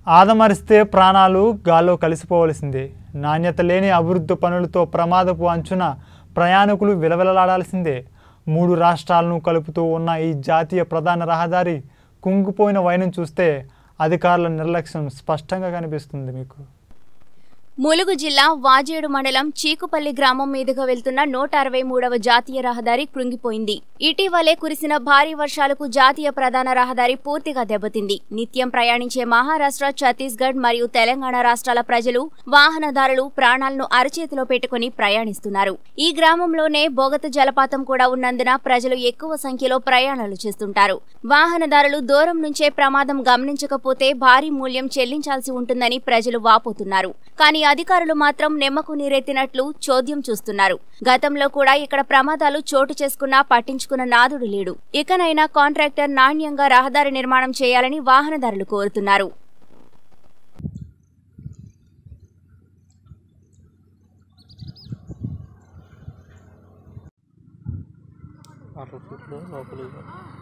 ఆదమరిస్తే ప్రాణాలు గాల్లో కలిసిపోవలసిందే నాణ్యత లేని అభివృద్ధి పనులతో ప్రమాదపు అంచున ప్రయాణికులు విలవిలలాడాల్సిందే మూడు రాష్ట్రాలను కలుపుతూ ఉన్న ఈ జాతీయ ప్రధాన రహదారి కుంగిపోయిన వైనం చూస్తే అధికారుల నిర్లక్ష్యం స్పష్టంగా కనిపిస్తుంది మీకు ములుగు జిల్లా వాజేడు మండలం చీకుపల్లి గ్రామం మీదుగా వెళ్తున్న నూట అరవై మూడవ జాతీయ రహదారి కృంగిపోయింది ఇటీవలే కురిసిన భారీ వర్షాలకు జాతీయ ప్రధాన రహదారి పూర్తిగా దెబ్బతింది నిత్యం ప్రయాణించే మహారాష్ట్ర ఛత్తీస్గఢ్ మరియు తెలంగాణ రాష్ట్రాల ప్రజలు వాహనదారులు ప్రాణాలను అరచేతిలో పెట్టుకుని ప్రయాణిస్తున్నారు ఈ గ్రామంలోనే బోగత జలపాతం కూడా ఉన్నందున ప్రజలు ఎక్కువ సంఖ్యలో ప్రయాణాలు చేస్తుంటారు వాహనదారులు దూరం నుంచే ప్రమాదం గమనించకపోతే భారీ మూల్యం చెల్లించాల్సి ఉంటుందని ప్రజలు వాపోతున్నారు కానీ అధికారులు మాత్రం నెమ్మకు నీరెత్తినట్లు చోద్యం చూస్తున్నారు గతంలో కూడా ఇక్కడ ప్రమాదాలు చోటు చేసుకున్నా పట్టించుకున్న నాదుడు లేడు ఇకనైనా కాంట్రాక్టర్ నాణ్యంగా రహదారి నిర్మాణం చేయాలని వాహనదారులు కోరుతున్నారు అట్లా ఫీట్లో లోపలికి